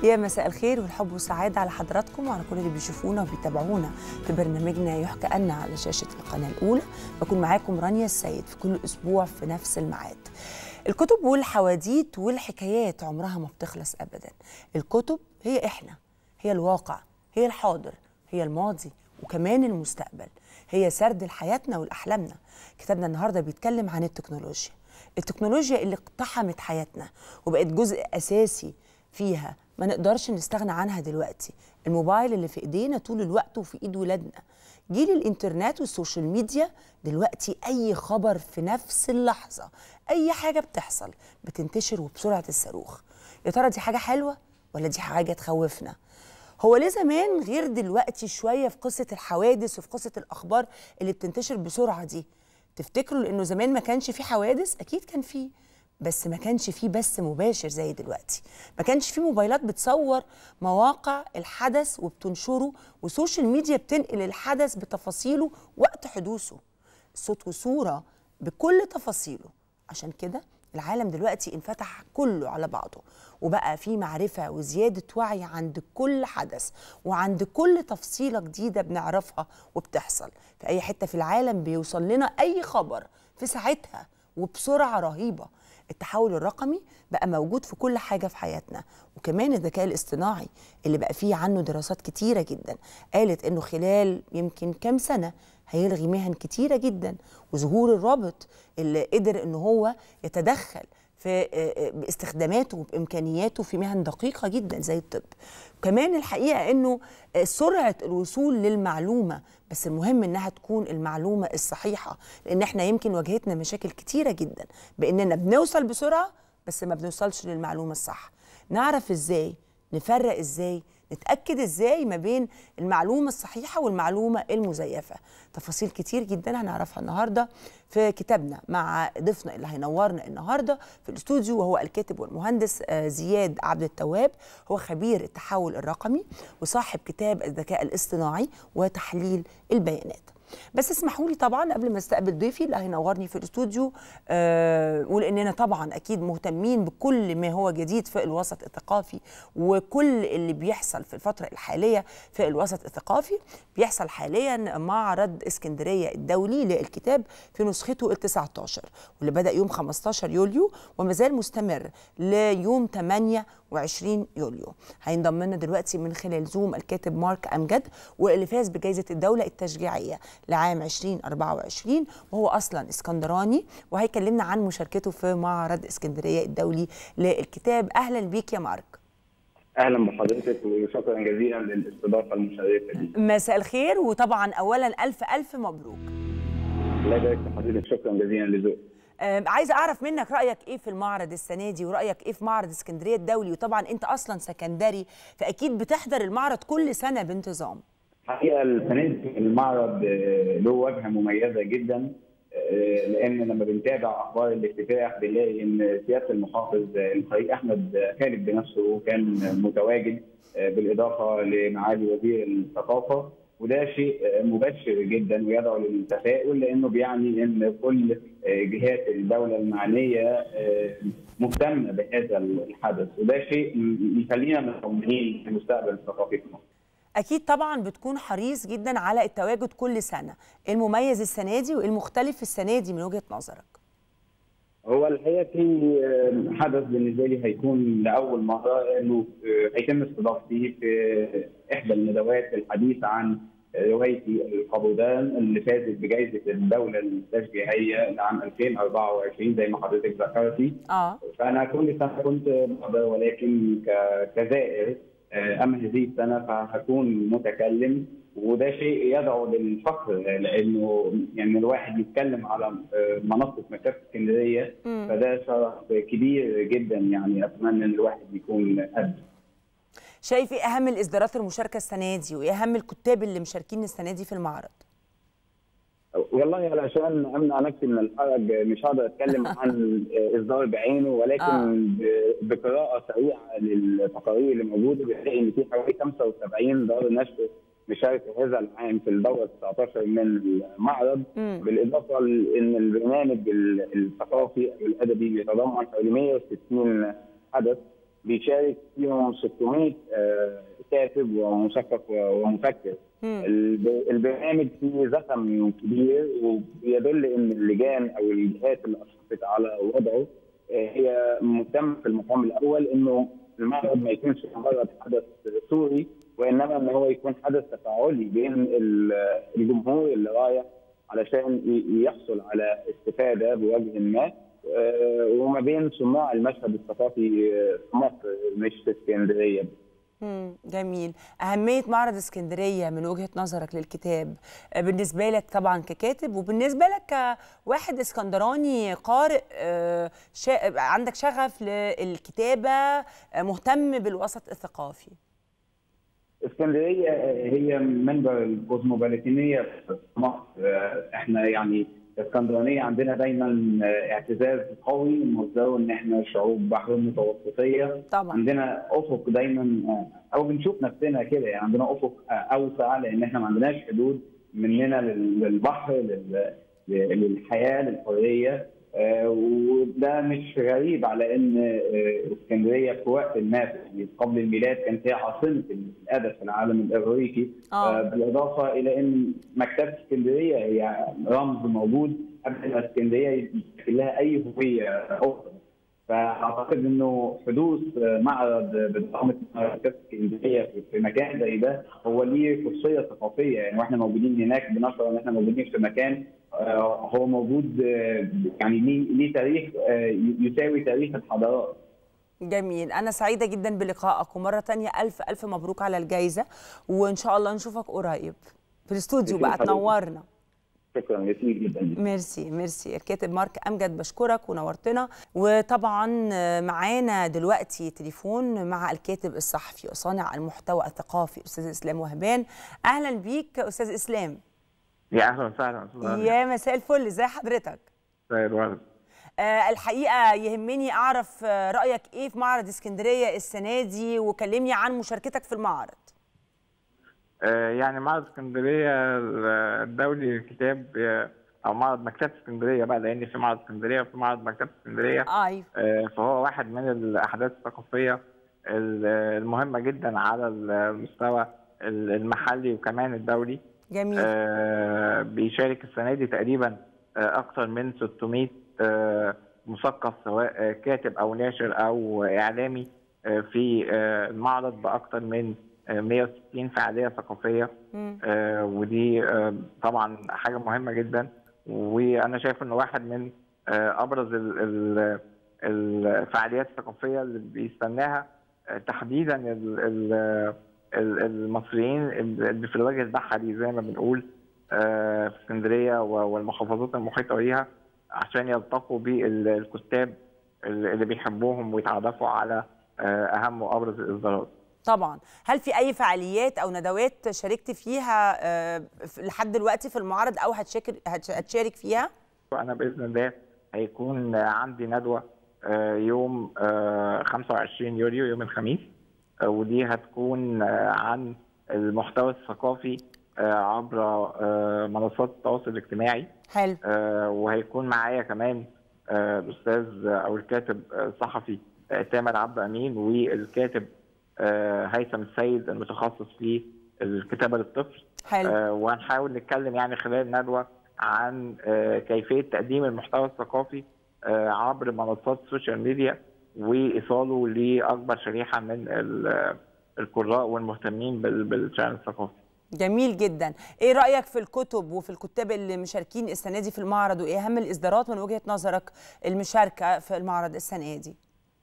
يا مساء الخير والحب والسعادة على حضراتكم وعلى كل اللي بيشوفونا وبيتابعونا في برنامجنا يحكى أن على شاشة القناة الأولى بكون معاكم رانيا السيد في كل أسبوع في نفس الميعاد الكتب والحواديت والحكايات عمرها ما بتخلص أبدا الكتب هي إحنا هي الواقع هي الحاضر هي الماضي وكمان المستقبل هي سرد لحياتنا والأحلامنا كتابنا النهاردة بيتكلم عن التكنولوجيا التكنولوجيا اللي اقتحمت حياتنا وبقت جزء أساسي فيها ما نقدرش نستغنى عنها دلوقتي الموبايل اللي في ايدينا طول الوقت وفي ايد ولادنا جيل الانترنت والسوشيال ميديا دلوقتي اي خبر في نفس اللحظه اي حاجه بتحصل بتنتشر وبسرعه الصاروخ يا ترى دي حاجه حلوه ولا دي حاجه تخوفنا هو ليه زمان غير دلوقتي شويه في قصه الحوادث وفي قصه الاخبار اللي بتنتشر بسرعه دي تفتكروا لانه زمان ما كانش في حوادث اكيد كان فيه بس ما كانش فيه بث مباشر زي دلوقتي ما كانش فيه موبايلات بتصور مواقع الحدث وبتنشره وسوشيال ميديا بتنقل الحدث بتفاصيله وقت حدوثه صوت وصورة بكل تفاصيله عشان كده العالم دلوقتي انفتح كله على بعضه وبقى في معرفة وزيادة وعي عند كل حدث وعند كل تفصيلة جديدة بنعرفها وبتحصل في أي حتة في العالم بيوصل لنا أي خبر في ساعتها وبسرعة رهيبة التحول الرقمي بقى موجود في كل حاجة في حياتنا وكمان الذكاء الاصطناعي اللي بقى فيه عنه دراسات كتيرة جدا قالت انه خلال يمكن كام سنة هيلغي مهن كتيرة جدا وظهور الرابط اللي قدر ان هو يتدخل في باستخداماته وبامكانياته في مهن دقيقه جدا زي الطب كمان الحقيقه انه سرعه الوصول للمعلومه بس المهم انها تكون المعلومه الصحيحه لان احنا يمكن واجهتنا مشاكل كتيره جدا باننا بنوصل بسرعه بس ما بنوصلش للمعلومه الصح نعرف ازاي نفرق ازاي نتاكد ازاي ما بين المعلومه الصحيحه والمعلومه المزيفه تفاصيل كتير جدا هنعرفها النهارده في كتابنا مع ضيفنا اللي هينورنا النهارده في الاستوديو وهو الكاتب والمهندس زياد عبد التواب هو خبير التحول الرقمي وصاحب كتاب الذكاء الاصطناعي وتحليل البيانات بس اسمحوا لي طبعا قبل ما استقبل ضيفي اللي هينورني في الاستوديو أه ولاننا طبعا اكيد مهتمين بكل ما هو جديد في الوسط الثقافي وكل اللي بيحصل في الفتره الحاليه في الوسط الثقافي بيحصل حاليا معرض اسكندريه الدولي للكتاب في نسخته ال 19 واللي بدا يوم 15 يوليو وما زال مستمر ليوم 28 يوليو هينضم لنا دلوقتي من خلال زوم الكاتب مارك امجد واللي فاز بجائزه الدوله التشجيعيه لعام 2024 وهو اصلا اسكندراني وهيكلمنا عن مشاركته في معرض اسكندريه الدولي للكتاب اهلا بيك يا مارك اهلا بحضرتك وشكرا جزيلا للاستضافه المشرفه دي مساء الخير وطبعا اولا الف الف مبروك الله يبارك في حضرتك شكرا جزيلا لذوقك آه عايزه اعرف منك رايك ايه في المعرض السنه دي ورايك ايه في معرض اسكندريه الدولي وطبعا انت اصلا سكندري فاكيد بتحضر المعرض كل سنه بانتظام الحقيقه السنه دي المعرض له وجهه مميزه جدا لان لما بنتابع اخبار الافتتاح بنلاقي ان سياده المحافظ الفريق احمد خالد بنفسه كان متواجد بالاضافه لمعالي وزير الثقافه وده شيء مبشر جدا ويدعو للتفاؤل لانه بيعني ان كل جهات الدوله المعنيه مهتمه بهذا الحدث وده شيء يخلينا مطمئنين في المستقبل الثقافي في مصر. اكيد طبعا بتكون حريص جدا على التواجد كل سنه المميز السنه دي والمختلف السنه دي من وجهه نظرك هو الحقيقه في حدث بالنسبه لي هيكون لاول مره انه هيتم استضافتي في احدى الندوات الحديث عن روايتي القبودان اللي فازت بجائزه الدوله التشجيعيه لعام 2024 زي ما حضرتك ذكرتي اه فانا كل سنه كنت بحضر ولكن كزائر اما هذه السنه فهكون متكلم وده شيء يدعو للفخر لانه يعني الواحد يتكلم على منصه مكتبه اسكندريه فده شرف كبير جدا يعني اتمنى ان الواحد يكون قد شايف ايه اهم الاصدارات المشاركه السنه دي وايه اهم الكتاب اللي مشاركين السنه دي في المعرض؟ والله علشان امنع نفسي من الحرج مش هقدر اتكلم عن اصدار بعينه ولكن آه. بقراءه سريعه للتقارير اللي موجوده بنلاقي ان في حوالي 75 دار نشر مشاركه هذا العام في الدوره 19 من المعرض م. بالاضافه لان البرنامج الثقافي الادبي بيتضمن حوالي 160 حدث بيشارك فيهم 600 آه، كاتب ومثقف ومفكر الب- البرنامج فيه زخم كبير وبيدل ان اللجان او الجهات اللي اشرفت على وضعه آه، هي مهتمه في المقام الاول انه المعرض ما يكونش مجرد حدث سوري وانما ان هو يكون حدث تفاعلي بين ال- الجمهور اللي رايح علشان ي- يحصل على استفاده بوجه ما آه، وما بين صناع المشهد الثقافي آه، في مصر مش في اسكندريه بس. مم، جميل أهمية معرض اسكندرية من وجهة نظرك للكتاب آه، بالنسبة لك طبعا ككاتب وبالنسبة لك كواحد اسكندراني قارئ آه، شا... عندك شغف للكتابة آه، مهتم بالوسط الثقافي اسكندريه هي منبر الكوزموبوليتينيه في مصر آه، احنا يعني الاسكندرانيه عندنا دايما آه، اعتزاز قوي مصدره ان احنا شعوب بحر متوسطيه طبعا عندنا افق دايما آه، او بنشوف نفسنا كده يعني عندنا افق آه، اوسع لان احنا ما عندناش حدود مننا لل- للبحر لل- للحياه للحريه آه، وده مش غريب على ان آه، اسكندريه في وقت ما يعني قبل الميلاد كانت هي عاصمه الادب في العالم الاغريقي آه. آه، بالاضافه الى ان مكتبه اسكندريه هي رمز موجود قبل ما اسكندريه يشكل لها اي هويه اخرى فاعتقد انه حدوث معرض بضخامه مكتبه اسكندريه في- في مكان زي ده هو ليه خصوصيه ثقافيه يعني واحنا موجودين هناك بنشعر ان احنا موجودين في مكان آه، هو موجود آه، يعني ليه ليه تاريخ آه، يساوي تاريخ الحضارات جميل أنا سعيدة جدا بلقائك ومرة تانية ألف ألف مبروك على الجايزة وإن شاء الله نشوفك قريب في الاستوديو بقى حضرتك. تنورنا شكرا جزيلا جدا ميرسي ميرسي الكاتب مارك امجد بشكرك ونورتنا وطبعا معانا دلوقتي تليفون مع الكاتب الصحفي وصانع المحتوى الثقافي استاذ اسلام وهبان اهلا بيك استاذ اسلام يا اهلا وسهلا استاذ علي. يا مساء الفل ازي حضرتك مساء الورد آه الحقيقه يهمني اعرف آه، رايك ايه في معرض اسكندريه السنه دي وكلمني عن مشاركتك في المعرض آه، يعني معرض اسكندريه الدولي للكتاب آه، او معرض مكتبه اسكندريه بقى لان في معرض اسكندريه وفي معرض مكتبه اسكندريه ايوه آه، فهو واحد من الاحداث الثقافيه ال- المهمه جدا على المستوى المحلي وكمان الدولي جميل آه، بيشارك السنه دي تقريبا آه، اكثر من 600 آه، مثقف سواء آه، كاتب او ناشر او اعلامي آه، في آه، المعرض باكثر من آه، 160 فعاليه ثقافيه مم. آه، ودي آه، طبعا حاجه مهمه جدا وانا شايف انه واحد من آه، ابرز ال- ال- الفعاليات الثقافيه اللي بيستناها آه، تحديدا ال- ال- ال- المصريين اللي في الوجه البحري زي ما بنقول آه، في اسكندريه و- والمحافظات المحيطه بيها عشان يلتقوا بالكتاب اللي بيحبوهم ويتعرفوا على آه، اهم وابرز الاصدارات. طبعا هل في اي فعاليات او ندوات شاركت فيها آه، ف- لحد دلوقتي في المعرض او هتشارك هتش- هتشارك فيها وانا باذن الله هيكون عندي ندوه آه، يوم آه، 25 يوليو يوم الخميس آه، ودي هتكون آه، عن المحتوى الثقافي آه، عبر آه، منصات التواصل الاجتماعي حلو آه، وهيكون معايا كمان آه، الاستاذ او الكاتب آه، الصحفي آه، تامر عبد امين والكاتب آه، هيثم السيد المتخصص في الكتابه للطفل حلو آه، وهنحاول نتكلم يعني خلال الندوه عن آه، كيفيه تقديم المحتوى الثقافي آه، عبر منصات السوشيال ميديا وايصاله لاكبر شريحه من ال- القراء والمهتمين بال- بالشان الثقافي. جميل جدا ايه رايك في الكتب وفي الكتاب اللي مشاركين السنه دي في المعرض وايه اهم الاصدارات من وجهه نظرك المشاركه في المعرض السنه دي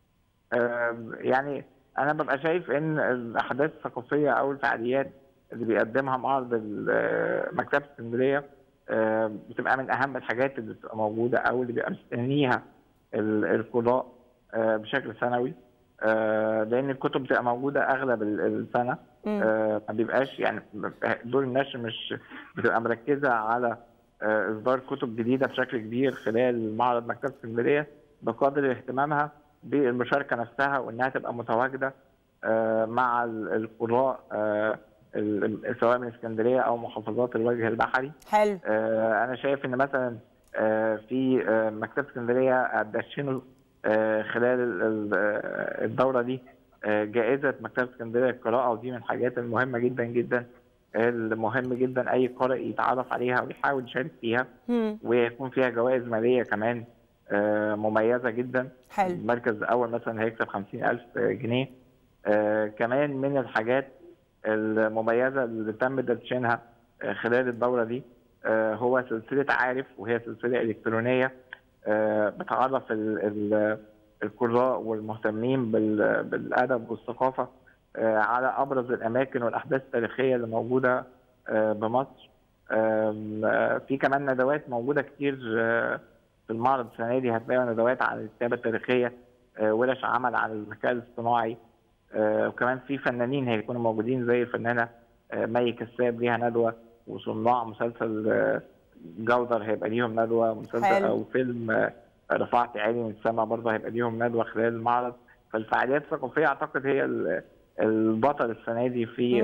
آه، يعني انا ببقى شايف ان الاحداث الثقافيه او الفعاليات اللي بيقدمها معرض ال- آه، مكتبه اسكندريه آه، بتبقى من اهم الحاجات اللي بتبقى موجوده او اللي بيبقى مستنيها ال- القراء آه، بشكل سنوي آه، لان الكتب بتبقى موجوده اغلب ال- السنه مم. آه، ما بيبقاش يعني دور النشر مش بتبقى مركزه على آه، اصدار كتب جديده بشكل كبير خلال معرض مكتبه اسكندريه بقدر اهتمامها بالمشاركه نفسها وانها تبقى متواجده آه، مع ال- القراء آه، ال- سواء من اسكندريه او محافظات الوجه البحري حلو آه، انا شايف ان مثلا آه، في آه، مكتبه اسكندريه دشنوا خلال الدوره دي جائزه مكتبه اسكندريه للقراءه ودي من الحاجات المهمه جدا جدا المهم جدا اي قارئ يتعرف عليها ويحاول يشارك فيها ويكون فيها جوائز ماليه كمان مميزه جدا حلو المركز الاول مثلا هيكسب 50000 جنيه كمان من الحاجات المميزه اللي تم تدشينها خلال الدوره دي هو سلسله عارف وهي سلسله الكترونيه بتعرف القراء والمهتمين بالادب والثقافه على ابرز الاماكن والاحداث التاريخيه اللي موجوده بمصر في كمان ندوات موجوده كتير في المعرض السنه دي هتلاقي ندوات عن الكتابه التاريخيه ورش عمل عن الذكاء الاصطناعي وكمان في فنانين هيكونوا موجودين زي الفنانه مي كساب ليها ندوه وصناع مسلسل جودر هيبقى ليهم ندوه مسلسل حلو. او فيلم رفعت عيني من السماء برضه هيبقى ليهم ندوه خلال المعرض فالفعاليات الثقافيه اعتقد هي البطل السنه دي في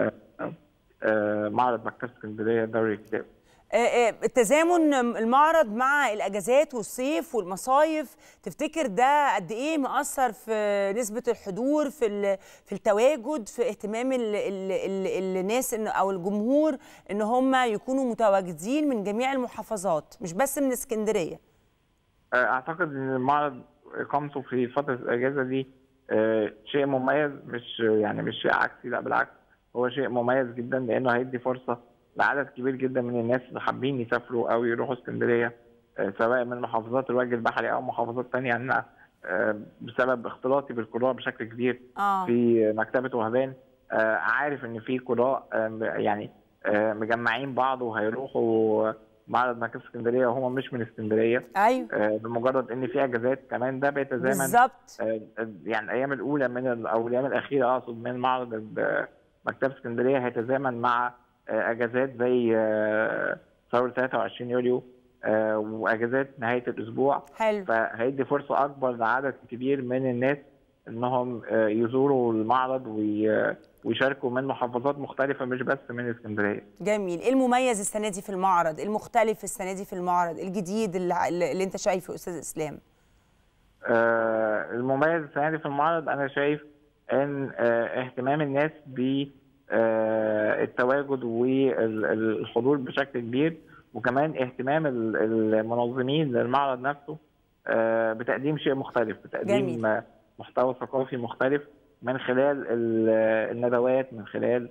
معرض مكتبه اسكندريه دوري الكتاب التزامن المعرض مع الاجازات والصيف والمصايف تفتكر ده قد ايه مأثر في نسبه الحضور في في التواجد في اهتمام ال ال ال الناس إن او الجمهور ان هم يكونوا متواجدين من جميع المحافظات مش بس من اسكندريه اعتقد ان المعرض اقامته في فتره الاجازه دي شيء مميز مش يعني مش شيء عكسي لا بالعكس هو شيء مميز جدا لانه هيدي فرصه لعدد كبير جدا من الناس اللي حابين يسافروا او يروحوا اسكندريه سواء من محافظات الوجه البحري او محافظات ثانيه يعني بسبب اختلاطي بالقراء بشكل كبير آه. في مكتبه وهبان عارف ان في قراء يعني مجمعين بعض وهيروحوا معرض مكتبه اسكندريه وهم مش من اسكندريه ايوه بمجرد ان في اجازات كمان ده بيتزامن بالظبط يعني الايام الاولى من او الايام الاخيره اقصد من معرض مكتبه اسكندريه هيتزامن مع اجازات زي ثوره 23 يوليو واجازات نهايه الاسبوع حلو فهيدي فرصه اكبر لعدد كبير من الناس انهم يزوروا المعرض ويشاركوا من محافظات مختلفه مش بس من اسكندريه. جميل، ايه المميز السنه دي في المعرض؟ المختلف السنه دي في المعرض، الجديد اللي, اللي انت شايفه استاذ اسلام؟ آه المميز السنه دي في المعرض انا شايف ان آه اهتمام الناس ب التواجد والحضور بشكل كبير وكمان اهتمام المنظمين للمعرض نفسه بتقديم شيء مختلف بتقديم جميل. محتوى ثقافي مختلف من خلال الندوات من خلال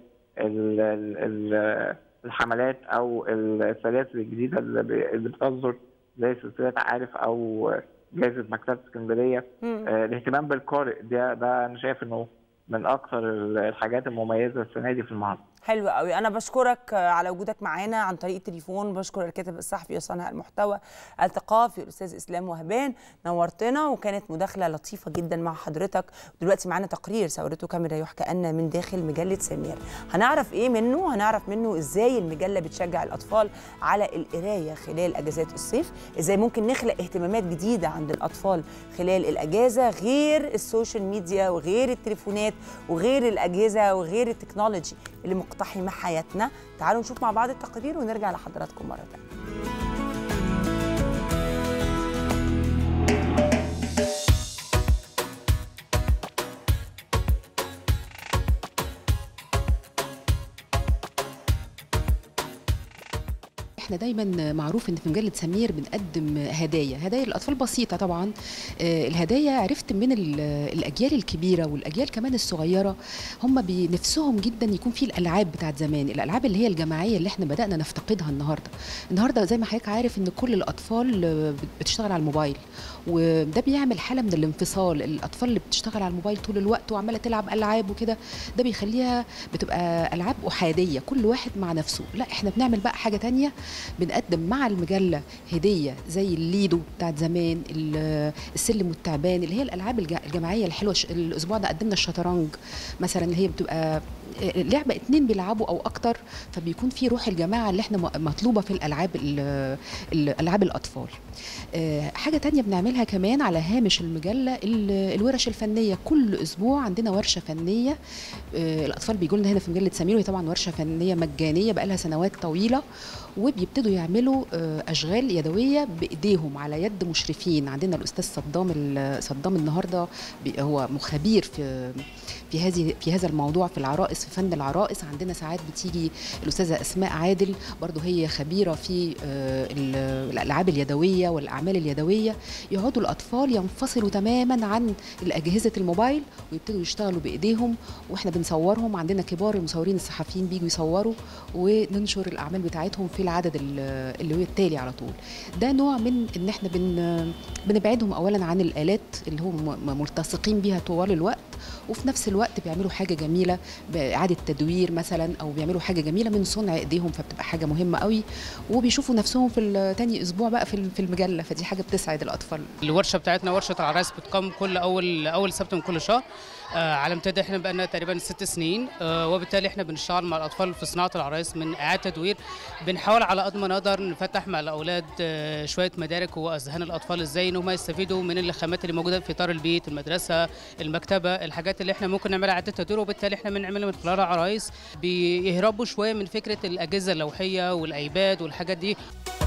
الحملات او السلاسل الجديده اللي بتصدر زي سلسله عارف او جائزه مكتبه اسكندريه الاهتمام بالقارئ ده ده انا شايف انه من اكثر الحاجات المميزه السنه دي في المعرض حلو قوي انا بشكرك على وجودك معانا عن طريق التليفون بشكر الكاتب الصحفي وصانع المحتوى الثقافي الاستاذ اسلام وهبان نورتنا وكانت مداخله لطيفه جدا مع حضرتك دلوقتي معانا تقرير صورته كاميرا يحكى ان من داخل مجله سمير هنعرف ايه منه هنعرف منه ازاي المجله بتشجع الاطفال على القرايه خلال اجازات الصيف ازاي ممكن نخلق اهتمامات جديده عند الاطفال خلال الاجازه غير السوشيال ميديا وغير التليفونات وغير الاجهزه وغير التكنولوجي اللي مقتحمه حياتنا تعالوا نشوف مع بعض التقرير ونرجع لحضراتكم مره ثانيه احنا دايما معروف ان في مجله سمير بنقدم هدايا هدايا للاطفال بسيطه طبعا الهدايا عرفت من الاجيال الكبيره والاجيال كمان الصغيره هم بنفسهم جدا يكون في الالعاب بتاعت زمان الالعاب اللي هي الجماعيه اللي احنا بدانا نفتقدها النهارده النهارده زي ما حضرتك عارف ان كل الاطفال بتشتغل على الموبايل وده بيعمل حاله من الانفصال الاطفال اللي بتشتغل على الموبايل طول الوقت وعماله تلعب العاب وكده ده بيخليها بتبقى العاب احاديه كل واحد مع نفسه لا احنا بنعمل بقى حاجه تانية بنقدم مع المجله هديه زي الليدو بتاعت زمان السلم والتعبان اللي هي الالعاب الجماعيه الحلوه الاسبوع ده قدمنا الشطرنج مثلا اللي هي بتبقى لعبه اتنين بيلعبوا او اكتر فبيكون في روح الجماعه اللي احنا م- مطلوبه في الالعاب ال- ال- العاب الاطفال آه، حاجه تانية بنعملها كمان على هامش المجله ال- الورش الفنيه كل اسبوع عندنا ورشه فنيه آه، الاطفال بيجوا لنا هنا في مجله سمير وهي طبعا ورشه فنيه مجانيه بقالها سنوات طويله وبيبتدوا يعملوا آه، اشغال يدويه بايديهم على يد مشرفين عندنا الاستاذ صدام ال- صدام النهارده بي- هو خبير في في هذه في هذا الموضوع في العرائس في فن العرائس عندنا ساعات بتيجي الاستاذه اسماء عادل برضو هي خبيره في آه، ال- الالعاب اليدويه والاعمال اليدويه يقعدوا الاطفال ينفصلوا تماما عن اجهزه الموبايل ويبتدوا يشتغلوا بايديهم واحنا بنصورهم عندنا كبار المصورين الصحفيين بيجوا يصوروا وننشر الاعمال بتاعتهم في العدد ال- اللي هو التالي على طول ده نوع من ان احنا بن بنبعدهم اولا عن الالات اللي هم م- ملتصقين بيها طوال الوقت وفي نفس الوقت بيعملوا حاجه جميله باعاده تدوير مثلا او بيعملوا حاجه جميله من صنع ايديهم فبتبقى حاجه مهمه قوي وبيشوفوا نفسهم في ال- تاني اسبوع بقى في ال- في المجله فدي حاجه بتسعد الاطفال الورشه بتاعتنا ورشه العرايس بتقام كل اول اول سبت من كل شهر آه على امتداد احنا بقالنا تقريبا ست سنين آه وبالتالي احنا بنشتغل مع الاطفال في صناعه العرايس من اعاده تدوير بنحاول على قد ما نقدر نفتح مع الاولاد آه شويه مدارك واذهان الاطفال ازاي ان هم يستفيدوا من الخامات اللي موجوده في اطار البيت المدرسه المكتبه الحاجات اللي احنا ممكن نعملها اعاده تدوير وبالتالي احنا بنعملها من خلالها عرايس بيهربوا شويه من فكره الاجهزه اللوحيه والايباد والحاجات دي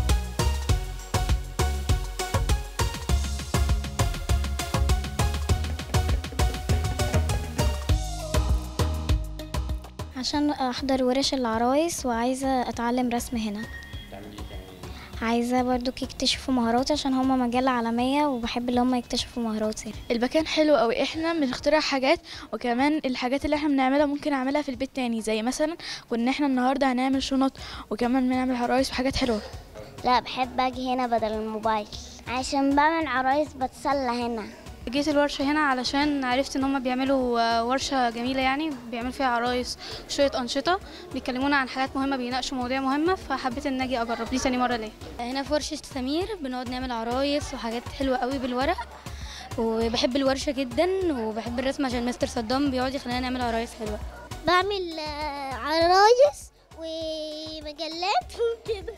عشان احضر ورش العرايس وعايزه اتعلم رسم هنا عايزه برضو يكتشفوا مهاراتي عشان هما مجله عالميه وبحب اللي هما يكتشفوا مهاراتي المكان حلو قوي احنا بنخترع حاجات وكمان الحاجات اللي احنا بنعملها ممكن اعملها في البيت تاني زي مثلا كنا احنا النهارده هنعمل شنط وكمان بنعمل عرايس وحاجات حلوه لا بحب اجي هنا بدل الموبايل عشان بعمل عرايس بتسلى هنا جيت الورشة هنا علشان عرفت ان هم بيعملوا آه، ورشة جميلة يعني بيعملوا فيها عرايس وشوية أنشطة بيكلمونا عن حاجات مهمة بيناقشوا مواضيع مهمة فحبيت ان اجي اجرب دي تاني مرة ليا هنا في ورشة سمير بنقعد نعمل عرايس وحاجات حلوة قوي بالورق وبحب الورشة جدا وبحب الرسم عشان مستر صدام بيقعد يخلينا نعمل عرايس حلوة بعمل عرايس ومجلات وكده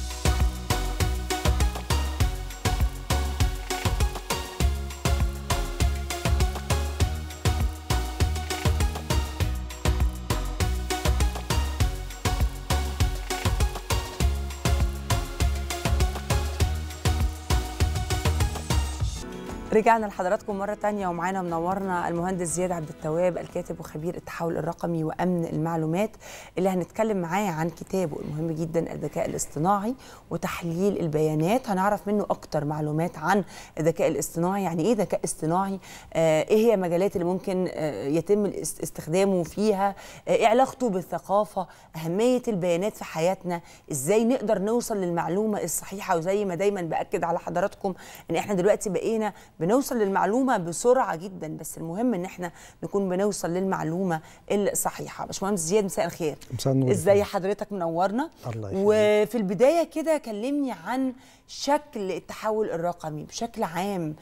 رجعنا لحضراتكم مرة تانية ومعانا منورنا المهندس زياد عبد التواب الكاتب وخبير التحول الرقمي وأمن المعلومات اللي هنتكلم معاه عن كتابه المهم جدا الذكاء الاصطناعي وتحليل البيانات هنعرف منه أكتر معلومات عن الذكاء الاصطناعي يعني إيه ذكاء اصطناعي آه إيه هي المجالات اللي ممكن آه يتم الاست- استخدامه فيها آه إيه علاقته بالثقافة أهمية البيانات في حياتنا إزاي نقدر نوصل للمعلومة الصحيحة وزي ما دايما بأكد على حضراتكم إن إحنا دلوقتي بقينا بنوصل للمعلومه بسرعه جدا بس المهم ان احنا نكون بنوصل للمعلومه الصحيحه باشمهندس زياد مساء الخير مساء النور ازاي حضرتك منورنا الله يخليك. وفي البدايه كده كلمني عن شكل التحول الرقمي بشكل عام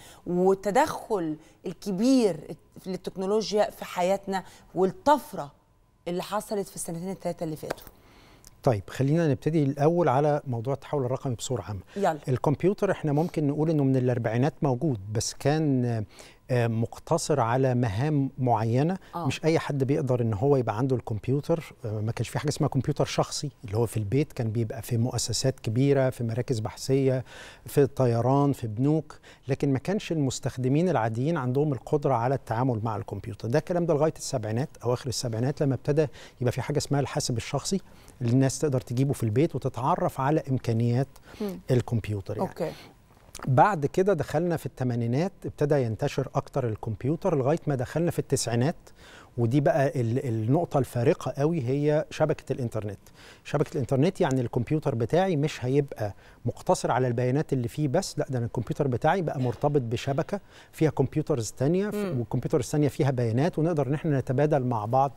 والتدخل الكبير في التكنولوجيا في حياتنا والطفره اللي حصلت في السنتين الثلاثه اللي فاتوا طيب خلينا نبتدي الاول على موضوع التحول الرقمي بصوره عامه يلا الكمبيوتر احنا ممكن نقول انه من الاربعينات موجود بس كان آه، آه، مقتصر على مهام معينه آه. آه. مش اي حد بيقدر ان هو يبقى عنده الكمبيوتر آه، ما كانش في حاجه اسمها كمبيوتر شخصي اللي هو في البيت كان بيبقى في مؤسسات كبيره في مراكز بحثيه في طيران في بنوك لكن ما كانش المستخدمين العاديين عندهم القدره على التعامل مع الكمبيوتر ده الكلام ده لغايه السبعينات او اخر السبعينات لما ابتدى يبقى في حاجه اسمها الحاسب الشخصي اللي الناس تقدر تجيبه في البيت وتتعرف على امكانيات مم. الكمبيوتر يعني. اوكي بعد كده دخلنا في الثمانينات ابتدى ينتشر اكتر الكمبيوتر لغايه ما دخلنا في التسعينات ودي بقى ال- النقطة الفارقة قوي هي شبكة الإنترنت شبكة الإنترنت يعني الكمبيوتر بتاعي مش هيبقى مقتصر على البيانات اللي فيه بس لا ده أنا الكمبيوتر بتاعي بقى مرتبط بشبكة فيها كمبيوترز تانية ف- مم. والكمبيوترز تانية فيها بيانات ونقدر إن احنا نتبادل مع بعض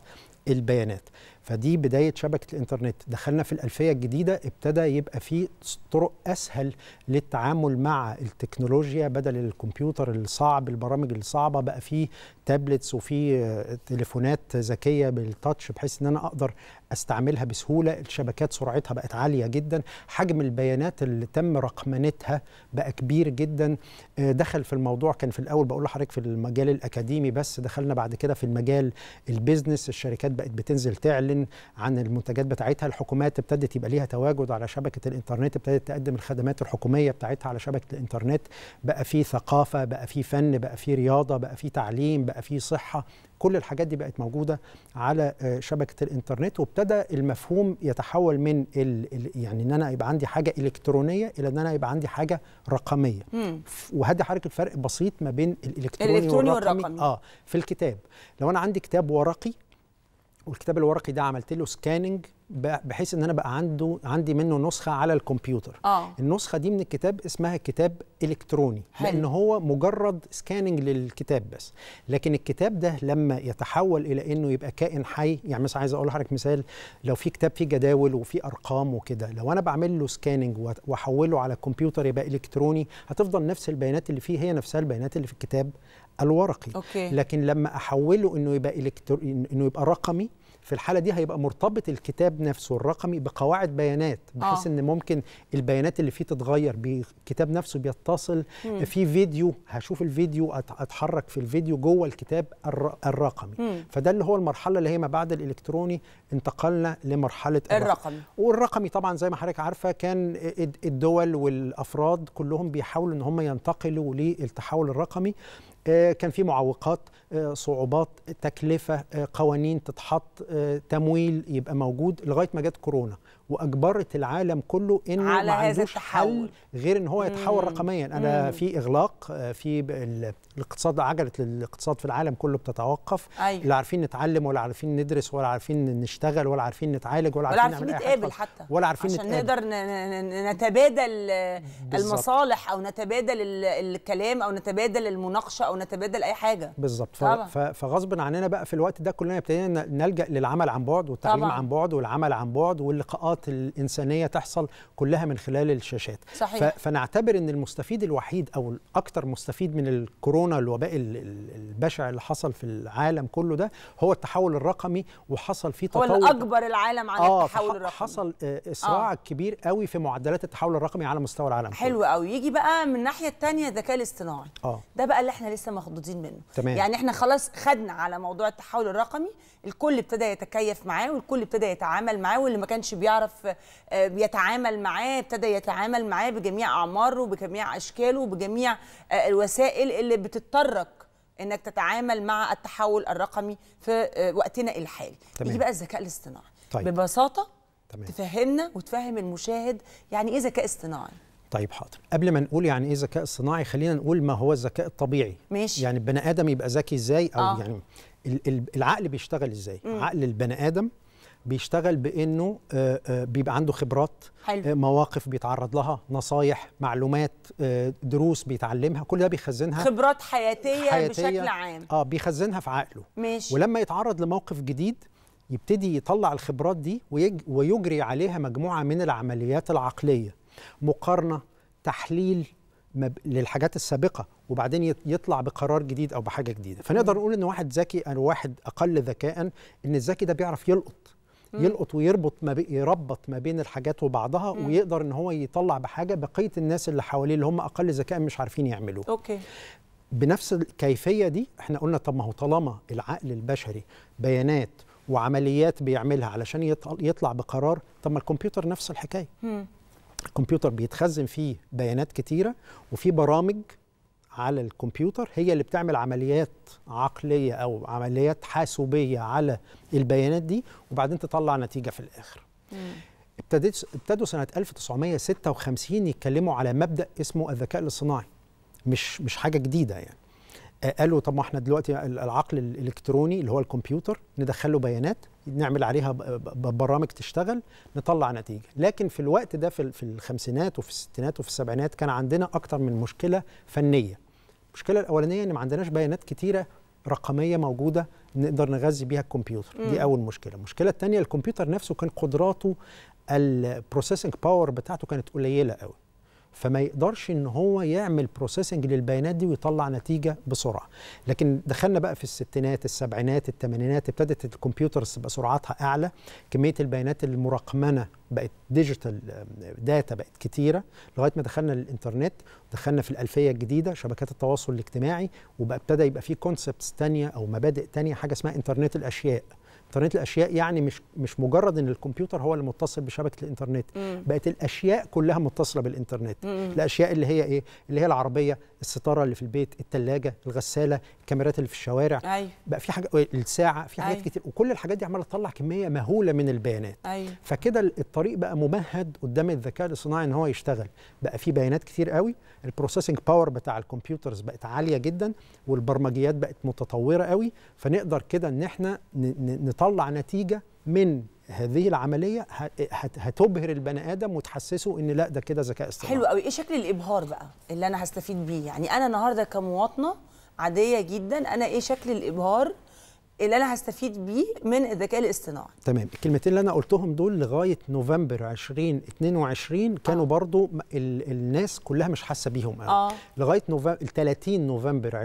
البيانات فدي بدايه شبكه الانترنت دخلنا في الالفيه الجديده ابتدى يبقى في طرق اسهل للتعامل مع التكنولوجيا بدل الكمبيوتر الصعب البرامج الصعبه بقى في تابلتس وفي آه، تليفونات ذكيه بالتاتش بحيث ان انا اقدر استعملها بسهوله الشبكات سرعتها بقت عاليه جدا حجم البيانات اللي تم رقمنتها بقى كبير جدا آه، دخل في الموضوع كان في الاول بقول لحضرتك في المجال الاكاديمي بس دخلنا بعد كده في المجال البيزنس الشركات بقت بتنزل تعلن عن المنتجات بتاعتها الحكومات ابتدت يبقى ليها تواجد على شبكه الانترنت ابتدت تقدم الخدمات الحكوميه بتاعتها على شبكه الانترنت بقى في ثقافه بقى في فن بقى في رياضه بقى في تعليم بقى في صحه كل الحاجات دي بقت موجوده على آه، شبكه الانترنت وابتدى المفهوم يتحول من ال ال يعني ان انا يبقى عندي حاجه الكترونيه الى ان انا يبقى عندي حاجه رقميه مم. وهدي حضرتك الفرق بسيط ما بين الالكتروني, الإلكتروني والرقمي. والرقمي. اه في الكتاب لو انا عندي كتاب ورقي والكتاب الورقي ده عملت له سكاننج بحيث ان انا بقى عنده عندي منه نسخه على الكمبيوتر اه النسخه دي من الكتاب اسمها كتاب الكتروني حلو. لان هو مجرد سكاننج للكتاب بس لكن الكتاب ده لما يتحول الى انه يبقى كائن حي يعني مثلا عايز اقول لحضرتك مثال لو في كتاب فيه جداول وفيه ارقام وكده لو انا بعمل له سكاننج واحوله على الكمبيوتر يبقى الكتروني هتفضل نفس البيانات اللي فيه هي نفسها البيانات اللي في الكتاب الورقي اوكي لكن لما احوله انه يبقى إلكترو... انه يبقى رقمي في الحاله دي هيبقى مرتبط الكتاب نفسه الرقمي بقواعد بيانات بحيث آه. ان ممكن البيانات اللي فيه تتغير بالكتاب نفسه بيتصل مم. في فيديو هشوف الفيديو أت- اتحرك في الفيديو جوه الكتاب الر... الرقمي مم. فده اللي هو المرحله اللي هي ما بعد الالكتروني انتقلنا لمرحله الرقم. الرقمي والرقمي طبعا زي ما حضرتك عارفه كان الد- الدول والافراد كلهم بيحاولوا ان هم ينتقلوا للتحول الرقمي آه، كان في معوقات آه، صعوبات تكلفه آه، قوانين تتحط آه، تمويل يبقى موجود لغايه ما جت كورونا واجبرت العالم كله انه على ما هذا عندوش حل التحول. غير ان هو يتحول مم. رقميا انا مم. في اغلاق آه، في ب- ال- الاقتصاد عجله الاقتصاد في العالم كله بتتوقف ايوه لا عارفين نتعلم ولا عارفين ندرس ولا عارفين نشتغل ولا عارفين نتعالج ولا ولا عارفين عارفين نعمل أي حاجة نتقابل خالص. حتى ولا عارفين عشان نتقابل. نقدر ن- ن- ن- نتبادل آه، بالظبط. المصالح او نتبادل ال- الكلام او نتبادل المناقشه او نتبادل اي حاجه بالظبط ف- طبعا. ف- فغصب عننا بقى في الوقت ده كلنا ابتدينا ن- نلجا للعمل عن بعد والتعليم طبعا. عن بعد والعمل عن بعد واللقاءات الانسانيه تحصل كلها من خلال الشاشات صحيح. ف- فنعتبر ان المستفيد الوحيد او الاكثر مستفيد من الكورونا الوباء ال- ال- البشع اللي حصل في العالم كله ده هو التحول الرقمي وحصل فيه هو تطور اللي اجبر العالم على اه التحول فح- الرقمي حصل آه، اسراع آه. آه. كبير قوي في معدلات التحول الرقمي على مستوى العالم كله. حلو قوي يجي بقى من الناحيه الثانيه الذكاء الاصطناعي اه ده بقى اللي احنا لسه مخضوضين منه تمام. يعني احنا خلاص خدنا على موضوع التحول الرقمي الكل ابتدى يتكيف معاه والكل ابتدى يتعامل معاه واللي ما كانش بيعرف آه، يتعامل معاه ابتدى يتعامل معاه بجميع اعماره وبجميع اشكاله وبجميع آه، الوسائل اللي بتضطرك انك تتعامل مع التحول الرقمي في آه، وقتنا الحالي تمام. يجي بقى الذكاء الاصطناعي طيب. ببساطه تمام تفهمنا وتفهم المشاهد يعني ايه ذكاء اصطناعي طيب حاضر قبل ما نقول يعني ايه ذكاء اصطناعي خلينا نقول ما هو الذكاء الطبيعي ماشي يعني البني ادم يبقى ذكي ازاي او آه. آه. يعني ال- ال- العقل بيشتغل ازاي مم. عقل البني ادم بيشتغل بانه آه، آه، بيبقى عنده خبرات حلو آه، مواقف بيتعرض لها نصايح معلومات آه، دروس بيتعلمها كل ده بيخزنها خبرات حياتية, حياتية. بشكل عام اه بيخزنها في عقله ماشي ولما يتعرض لموقف جديد يبتدي يطلع الخبرات دي ويج ويجري عليها مجموعة من العمليات العقلية مقارنة تحليل مب... للحاجات السابقة وبعدين يط- يطلع بقرار جديد أو بحاجة جديدة فنقدر نقول إن واحد ذكي أو واحد أقل ذكاء إن الذكي ده بيعرف يلقط مم. يلقط ويربط ما بي... يربط ما بين الحاجات وبعضها مم. ويقدر ان هو يطلع بحاجه بقيه الناس اللي حواليه اللي هم اقل ذكاء مش عارفين يعملوه اوكي بنفس الكيفيه دي احنا قلنا طب ما هو طالما العقل البشري بيانات وعمليات بيعملها علشان يط- يطلع بقرار طب ما الكمبيوتر نفس الحكايه مم. الكمبيوتر بيتخزن فيه بيانات كتيره وفي برامج على الكمبيوتر هي اللي بتعمل عمليات عقليه او عمليات حاسوبيه على البيانات دي وبعدين تطلع نتيجه في الاخر مم. ابتدت ابتدوا سنه 1956 يتكلموا على مبدا اسمه الذكاء الاصطناعي مش مش حاجه جديده يعني آه، قالوا طب ما احنا دلوقتي ال- العقل الالكتروني اللي هو الكمبيوتر ندخله بيانات نعمل عليها ب- ب- برامج تشتغل نطلع نتيجه لكن في الوقت ده في ال- في الخمسينات وفي الستينات وفي السبعينات كان عندنا اكتر من مشكله فنيه المشكله الاولانيه ان ما عندناش بيانات كتيره رقميه موجوده نقدر نغذي بيها الكمبيوتر مم. دي اول مشكله المشكله الثانيه الكمبيوتر نفسه كان قدراته البروسيسنج باور بتاعته كانت قليله قوي فما يقدرش ان هو يعمل بروسيسنج للبيانات دي ويطلع نتيجه بسرعه لكن دخلنا بقى في الستينات السبعينات الثمانينات ابتدت الكمبيوترز تبقى سرعتها اعلى كميه البيانات المرقمنه بقت ديجيتال داتا بقت كتيره لغايه ما دخلنا للانترنت دخلنا في الالفيه الجديده شبكات التواصل الاجتماعي وبقى ابتدى يبقى في كونسبتس تانية او مبادئ تانية حاجه اسمها انترنت الاشياء انترنت الاشياء يعني مش مش مجرد ان الكمبيوتر هو اللي متصل بشبكه الانترنت مم. بقت الاشياء كلها متصله بالانترنت مم. الاشياء اللي هي ايه اللي هي العربيه الستاره اللي في البيت الثلاجه الغساله الكاميرات اللي في الشوارع ايوه بقى في حاجه الساعه في حاجات أيوة. كتير وكل الحاجات دي عماله تطلع كميه مهوله من البيانات ايوه فكده الطريق بقى ممهد قدام الذكاء الاصطناعي ان هو يشتغل بقى في بيانات كتير قوي البروسيسنج باور بتاع الكمبيوترز بقت عاليه جدا والبرمجيات بقت متطوره قوي فنقدر كده ان احنا ن- ن- نطلع نتيجه من هذه العمليه ه- هت- هتبهر البني ادم وتحسسه ان لا ده كده ذكاء اصطناعي حلو قوي ايه شكل الابهار بقى اللي انا هستفيد بيه يعني انا النهارده كمواطنه عاديه جدا انا ايه شكل الابهار اللي انا هستفيد بيه من الذكاء الاصطناعي تمام الكلمتين اللي انا قلتهم دول لغايه نوفمبر 2022 كانوا آه. برضو م- ال الناس كلها مش حاسه بيهم قوي اه لغايه نوفمبر 30 نوفمبر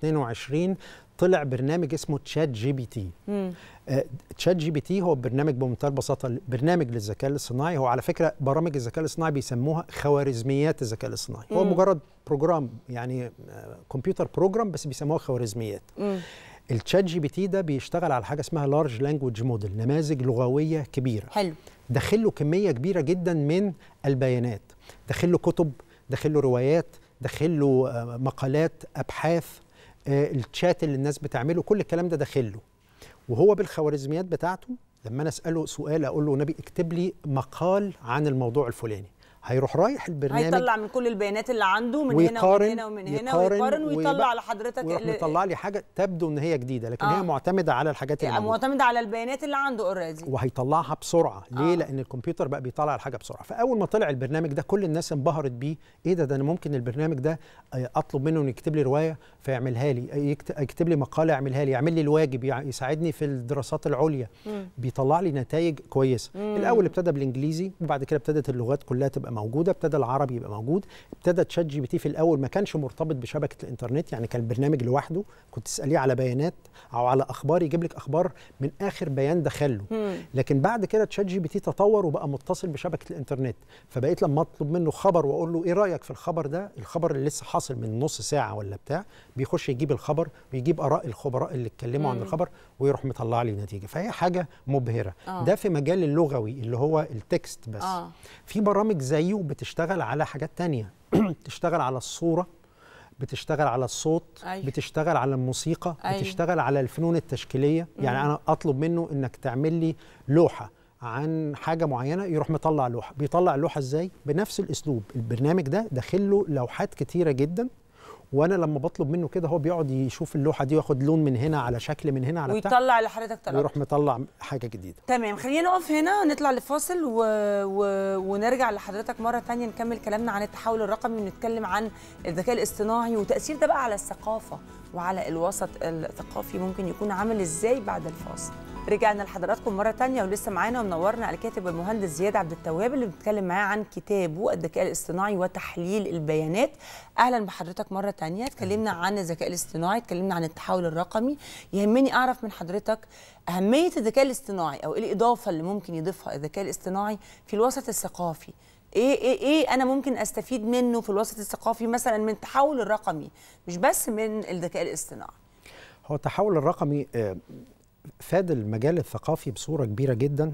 2022 طلع برنامج اسمه تشات جي بي تي مم. آه، تشات جي بي تي هو برنامج بمنتهى البساطه برنامج للذكاء الاصطناعي هو على فكره برامج الذكاء الاصطناعي بيسموها خوارزميات الذكاء الاصطناعي هو مم. مجرد بروجرام يعني آه، كمبيوتر بروجرام بس بيسموها خوارزميات مم. التشات جي بي تي ده بيشتغل على حاجه اسمها لارج لانجوج موديل نماذج لغويه كبيره حلو داخل له كميه كبيره جدا من البيانات داخل له كتب داخل له روايات داخل له آه، مقالات ابحاث آه، الشات اللي الناس بتعمله كل الكلام ده داخل له وهو بالخوارزميات بتاعته لما انا اساله سؤال اقول له نبي اكتب لي مقال عن الموضوع الفلاني هيروح رايح البرنامج هيطلع من كل البيانات اللي عنده من هنا ومن ويقارن- هنا ومن هنا يقارن ويقارن ويطلع ويبقى- لحضرتك ويروح اللي- مطلع لي حاجه تبدو ان هي جديده لكن آه. هي معتمده على الحاجات اللي يعني موجودة. معتمد على البيانات اللي عنده اوريدي وهيطلعها بسرعه ليه آه. آه. لان الكمبيوتر بقى بيطلع الحاجه بسرعه فاول ما طلع البرنامج ده كل الناس انبهرت بيه ايه ده ده انا ممكن البرنامج ده آه، اطلب منه انه يكتب لي روايه فيعملها لي آه، يكت- يكتب لي مقاله يعملها لي يعمل لي الواجب يع- يساعدني في الدراسات العليا مم. بيطلع لي نتائج كويسه مم. الاول ابتدى بالانجليزي وبعد كده ابتدت اللغات كلها تبقى موجوده ابتدى العربي يبقى موجود ابتدى تشات جي بي تي في الاول ما كانش مرتبط بشبكه الانترنت يعني كان البرنامج لوحده كنت تساليه على بيانات او على اخبار يجيب لك اخبار من اخر بيان دخله مم. لكن بعد كده تشات جي بي تي تطور وبقى متصل بشبكه الانترنت فبقيت لما اطلب منه خبر واقول له ايه رايك في الخبر ده الخبر اللي لسه حاصل من نص ساعه ولا بتاع بيخش يجيب الخبر ويجيب اراء الخبراء اللي اتكلموا عن مم. الخبر ويروح مطلع لي نتيجه فهي حاجه مبهره آه. ده في مجال اللغوي اللي هو التكست بس اه في برامج زيه بتشتغل على حاجات تانية بتشتغل على الصورة بتشتغل على الصوت أيوة. بتشتغل على الموسيقى أيوة. بتشتغل على الفنون التشكيلية يعني أنا أطلب منه إنك تعمل لي لوحة عن حاجة معينة يروح مطلع لوحة بيطلع اللوحة إزاي؟ بنفس الأسلوب البرنامج ده داخل له لوحات كتيرة جدا وانا لما بطلب منه كده هو بيقعد يشوف اللوحه دي وياخد لون من هنا على شكل من هنا على بتاع ويطلع لحضرتك طلب ويروح مطلع حاجه جديده تمام خلينا نقف هنا نطلع لفاصل و... و... ونرجع لحضرتك مرة تانية نكمل كلامنا عن التحول الرقمي ونتكلم عن الذكاء الاصطناعي وتأثير ده بقى على الثقافة وعلى الوسط الثقافي ممكن يكون عامل ازاي بعد الفاصل رجعنا لحضراتكم مرة تانية ولسه معانا ومنورنا الكاتب المهندس زياد عبد التواب اللي بنتكلم معاه عن كتابه الذكاء الاصطناعي وتحليل البيانات أهلا بحضرتك مرة تانية اتكلمنا عن الذكاء الاصطناعي اتكلمنا عن التحول الرقمي يهمني أعرف من حضرتك أهمية الذكاء الاصطناعي أو إيه الإضافة اللي ممكن يضيفها الذكاء الاصطناعي في الوسط الثقافي ايه ايه ايه انا ممكن استفيد منه في الوسط الثقافي مثلا من التحول الرقمي مش بس من الذكاء الاصطناعي هو التحول الرقمي آه، فاد المجال الثقافي بصوره كبيره جدا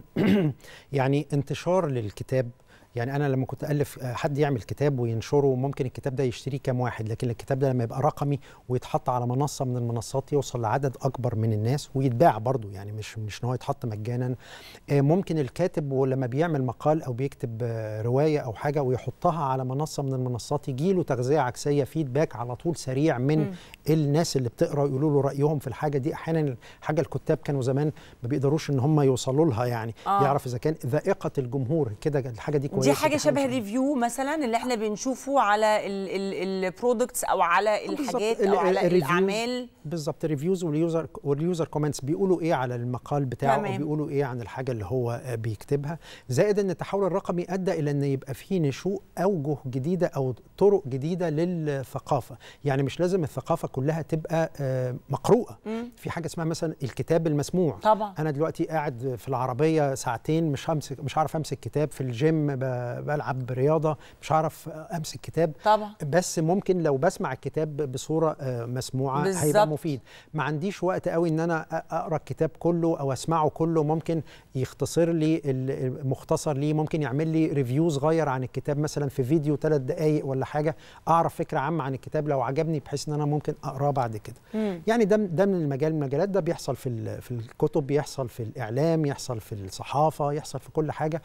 يعني انتشار للكتاب يعني انا لما كنت الف آه، حد يعمل كتاب وينشره ممكن الكتاب ده يشتريه كام واحد لكن الكتاب ده لما يبقى رقمي ويتحط على منصه من المنصات يوصل لعدد اكبر من الناس ويتباع برضه يعني مش مش ان هو يتحط مجانا آه، ممكن الكاتب ولما بيعمل مقال او بيكتب آه، روايه او حاجه ويحطها على منصه من المنصات يجي له تغذيه عكسيه فيدباك على طول سريع من مم. الناس اللي بتقرا يقولوا له رايهم في الحاجه دي احيانا حاجه الكتاب كانوا زمان ما بيقدروا ان هم يوصلوا لها يعني آه. آه. يعرف اذا كان ذائقه الجمهور كده الحاجه دي كويسه كويس دي حاجه وتحاول شبه تعمل. ريفيو مثلا اللي احنا بنشوفه على البرودكتس او على الحاجات بالظبط. او ال- على ال- الريفيوز- الاعمال بالظبط الريفيوز واليوزر واليوزر كومنتس بيقولوا ايه على المقال بتاعه تمام. او بيقولوا ايه عن الحاجه اللي هو آه، بيكتبها زائد ان التحول الرقمي ادى الى ان يبقى في نشوء اوجه جديده او طرق جديده للثقافه يعني مش لازم الثقافه كلها تبقى آه، مقروءه مم. في حاجه اسمها مثلا الكتاب المسموع طبعا انا دلوقتي قاعد في العربيه ساعتين مش همسك مش هعرف امسك كتاب في الجيم ب- بلعب رياضه مش هعرف امسك كتاب طبعا بس ممكن لو بسمع الكتاب بصوره آه، مسموعه بالظبط. هيبقى مفيد ما عنديش وقت قوي ان انا أ- اقرا الكتاب كله او اسمعه كله ممكن يختصر لي ال- المختصر ليه ممكن يعمل لي ريفيو صغير عن الكتاب مثلا في فيديو ثلاث دقائق ولا حاجه اعرف فكره عامه عن الكتاب لو عجبني بحيث ان انا ممكن اقراه بعد كده مم. يعني ده ده من المجال من المجالات ده بيحصل في ال- في الكتب بيحصل في الاعلام يحصل في الصحافه يحصل في كل حاجه